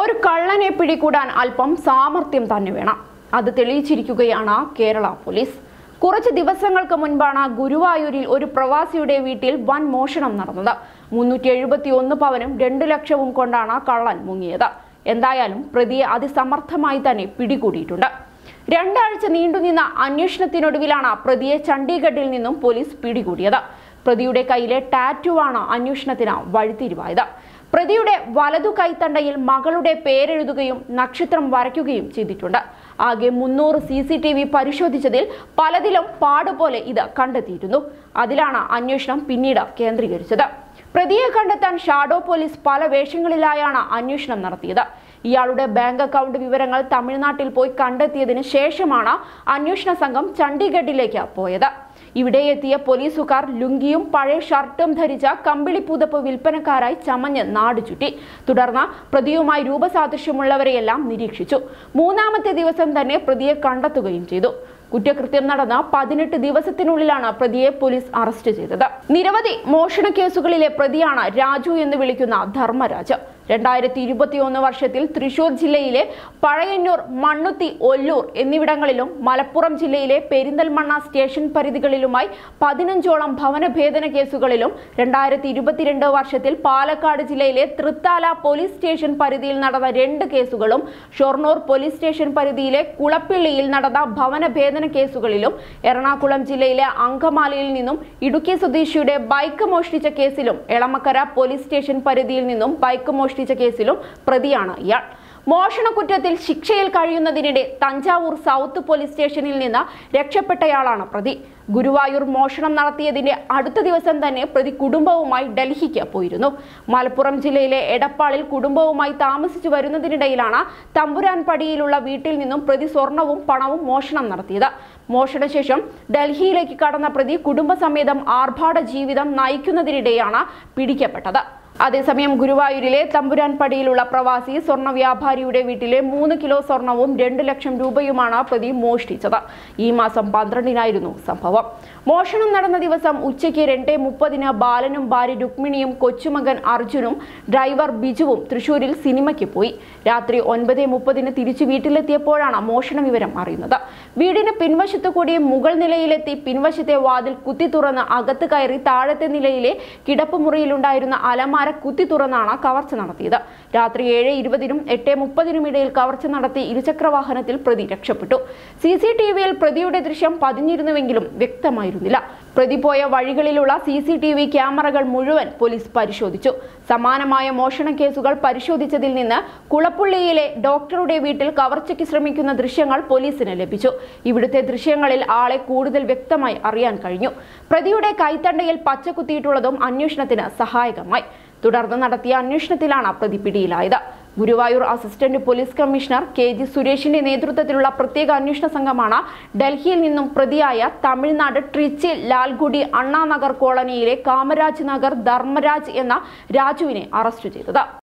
ഒരു കള്ളനെ പിടികൂടാൻ അല്പം സാമർത്ഥ്യം തന്നെ വേണം അത് തെളിയിച്ചിരിക്കുകയാണ് കേരള പോലീസ് കുറച്ച് ദിവസങ്ങൾക്ക് മുൻപാണ് ഗുരുവായൂരിൽ ഒരു പ്രവാസിയുടെ വീട്ടിൽ വൻ മോഷണം നടന്നത് മുന്നൂറ്റി എഴുപത്തി ഒന്ന് പവനും രണ്ടു ലക്ഷവും കൊണ്ടാണ് കള്ളൻ മുങ്ങിയത് എന്തായാലും പ്രതിയെ അതിസമർത്ഥമായി തന്നെ പിടികൂടിയിട്ടുണ്ട് രണ്ടാഴ്ച നീണ്ടുനിന്ന അന്വേഷണത്തിനൊടുവിലാണ് പ്രതിയെ ചണ്ഡീഗഡിൽ നിന്നും പോലീസ് പിടികൂടിയത് പ്രതിയുടെ കയ്യിലെ ടാറ്റുവാണ് അന്വേഷണത്തിന് വഴിത്തിരിവായത് പ്രതിയുടെ വലതു കൈത്തണ്ടയിൽ മകളുടെ പേരെഴുതുകയും നക്ഷത്രം വരയ്ക്കുകയും ചെയ്തിട്ടുണ്ട് ആകെ മുന്നൂറ് സി സി ടി വി പരിശോധിച്ചതിൽ പലതിലും പാടുപോലെ ഇത് കണ്ടെത്തിയിരുന്നു അതിലാണ് അന്വേഷണം പിന്നീട് കേന്ദ്രീകരിച്ചത് പ്രതിയെ കണ്ടെത്താൻ ഷാഡോ പോലീസ് പല വേഷങ്ങളിലായാണ് അന്വേഷണം നടത്തിയത് ഇയാളുടെ ബാങ്ക് അക്കൗണ്ട് വിവരങ്ങൾ തമിഴ്നാട്ടിൽ പോയി കണ്ടെത്തിയതിന് ശേഷമാണ് അന്വേഷണ സംഘം ചണ്ഡീഗഡിലേക്ക് പോയത് ഇവിടെ എത്തിയ പോലീസുകാർ ലുങ്കിയും പഴയ ഷർട്ടും ധരിച്ച കമ്പിളി പുതപ്പ് വിൽപ്പനക്കാരായി ചമഞ്ഞ് നാട് ചുറ്റി തുടർന്ന് പ്രതിയുമായി രൂപസാദൃശ്യമുള്ളവരെയെല്ലാം നിരീക്ഷിച്ചു മൂന്നാമത്തെ ദിവസം തന്നെ പ്രതിയെ കണ്ടെത്തുകയും ചെയ്തു കുറ്റകൃത്യം നടന്ന പതിനെട്ട് ദിവസത്തിനുള്ളിലാണ് പ്രതിയെ പോലീസ് അറസ്റ്റ് ചെയ്തത് നിരവധി മോഷണ കേസുകളിലെ പ്രതിയാണ് രാജു എന്ന് വിളിക്കുന്ന ധർമ്മരാജ് രണ്ടായിരത്തി ഇരുപത്തിയൊന്ന് വർഷത്തിൽ തൃശൂർ ജില്ലയിലെ പഴയന്നൂർ മണ്ണുത്തി ഒല്ലൂർ എന്നിവിടങ്ങളിലും മലപ്പുറം ജില്ലയിലെ പെരിന്തൽമണ്ണ സ്റ്റേഷൻ പരിധികളിലുമായി പതിനഞ്ചോളം ഭവനഭേദന കേസുകളിലും രണ്ടായിരത്തി ഇരുപത്തിരണ്ട് വർഷത്തിൽ പാലക്കാട് ജില്ലയിലെ തൃത്താല പോലീസ് സ്റ്റേഷൻ പരിധിയിൽ നടന്ന രണ്ട് കേസുകളും ഷൊർണൂർ പോലീസ് സ്റ്റേഷൻ പരിധിയിലെ കുളപ്പിള്ളിയിൽ നടന്ന ഭവനഭേദന കേസുകളിലും എറണാകുളം ജില്ലയിലെ അങ്കമാലിയിൽ നിന്നും ഇടുക്കി സ്വദേശിയുടെ ബൈക്ക് മോഷ്ടിച്ച കേസിലും എളമക്കര പോലീസ് സ്റ്റേഷൻ പരിധിയിൽ നിന്നും ബൈക്ക് മോഷ്ടിച്ച കേസിലും പ്രതിയാണ് ഇയാൾ മോഷണ കുറ്റത്തിൽ ശിക്ഷയിൽ കഴിയുന്നതിനിടെ തഞ്ചാവൂർ സൗത്ത് പോലീസ് സ്റ്റേഷനിൽ നിന്ന് രക്ഷപ്പെട്ടയാളാണ് പ്രതി ഗുരുവായൂർ മോഷണം നടത്തിയതിന്റെ അടുത്ത ദിവസം തന്നെ പ്രതി കുടുംബവുമായി ഡൽഹിക്ക് പോയിരുന്നു മലപ്പുറം ജില്ലയിലെ എടപ്പാളിൽ കുടുംബവുമായി താമസിച്ചു വരുന്നതിനിടയിലാണ് തമ്പുരാൻപടിയിലുള്ള വീട്ടിൽ നിന്നും പ്രതി സ്വർണവും പണവും മോഷണം നടത്തിയത് മോഷണശേഷം ഡൽഹിയിലേക്ക് കടന്ന പ്രതി കുടുംബസമേതം ആർഭാട ജീവിതം നയിക്കുന്നതിനിടെയാണ് പിടിക്കപ്പെട്ടത് അതേസമയം ഗുരുവായൂരിലെ തമ്പുരാൻപടിയിലുള്ള പ്രവാസി സ്വർണ്ണ വ്യാപാരിയുടെ വീട്ടിലെ മൂന്ന് കിലോ സ്വർണവും രണ്ട് ലക്ഷം രൂപയുമാണ് പ്രതി മോഷ്ടിച്ചത് ഈ മാസം പന്ത്രണ്ടിനായിരുന്നു സംഭവം മോഷണം നടന്ന ദിവസം ഉച്ചയ്ക്ക് രണ്ടേ മുപ്പതിന് ബാലനും ഭാര്യ രുക്മിണിയും കൊച്ചുമകൻ അർജുനും ഡ്രൈവർ ബിജുവും തൃശൂരിൽ സിനിമയ്ക്ക് പോയി രാത്രി ഒൻപത് മുപ്പതിന് തിരിച്ചു വീട്ടിലെത്തിയപ്പോഴാണ് മോഷണ വിവരം അറിയുന്നത് വീടിന് പിൻവശത്തു കൂടി മുകൾ നിലയിലെത്തി പിൻവശത്തെ വാതിൽ കുത്തി തുറന്ന് അകത്ത് കയറി താഴത്തെ നിലയിലെ കിടപ്പുമുറിയിലുണ്ടായിരുന്ന അലമാര കുത്തി തുറന്നാണ് കവർച്ച നടത്തിയത് രാത്രി ഏഴ് ഇരുപതിനും എട്ട് മുപ്പതിനും ഇടയിൽ കവർച്ച നടത്തി ഇരുചക്ര വാഹനത്തിൽ പ്രതി രക്ഷപ്പെട്ടു സി സി ടി വിയിൽ പ്രതിയുടെ ദൃശ്യം പതിഞ്ഞിരുന്നുവെങ്കിലും വ്യക്തമായിരുന്നില്ല പ്രതി പോയ വഴികളിലുള്ള സി സി ടി വി ക്യാമറകൾ മുഴുവൻ പോലീസ് പരിശോധിച്ചു സമാനമായ മോഷണ കേസുകൾ പരിശോധിച്ചതിൽ നിന്ന് കുളപ്പുള്ളിയിലെ ഡോക്ടറുടെ വീട്ടിൽ കവർച്ചയ്ക്ക് ശ്രമിക്കുന്ന ദൃശ്യങ്ങൾ പോലീസിന് ലഭിച്ചു ഇവിടുത്തെ ദൃശ്യങ്ങളിൽ ആളെ കൂടുതൽ വ്യക്തമായി അറിയാൻ കഴിഞ്ഞു പ്രതിയുടെ കൈത്തണ്ടയിൽ പച്ച കുത്തിയിട്ടുള്ളതും അന്വേഷണത്തിന് സഹായകമായി തുടർന്ന് നടത്തിയ അന്വേഷണത്തിലാണ് പ്രതി പിടിയിലായത് Guruvayur assistant police commissioner K G സുരേഷിന്റെ നേതൃത്വത്തിലുള്ള പ്രത്യേക അന്വേഷണ സംഘമാണ് ഡൽഹിയിൽ നിന്നും പ്രതിയായ തമിഴ്നാട് ട്രിച്ചി ലാൽഗുഡി അണ്ണാനഗർ കോളനിയിലെ കാമരാജ് നഗർ ധർമ്മരാജ് എന്ന രാജുവിനെ അറസ്റ്റ് ചെയ്തത്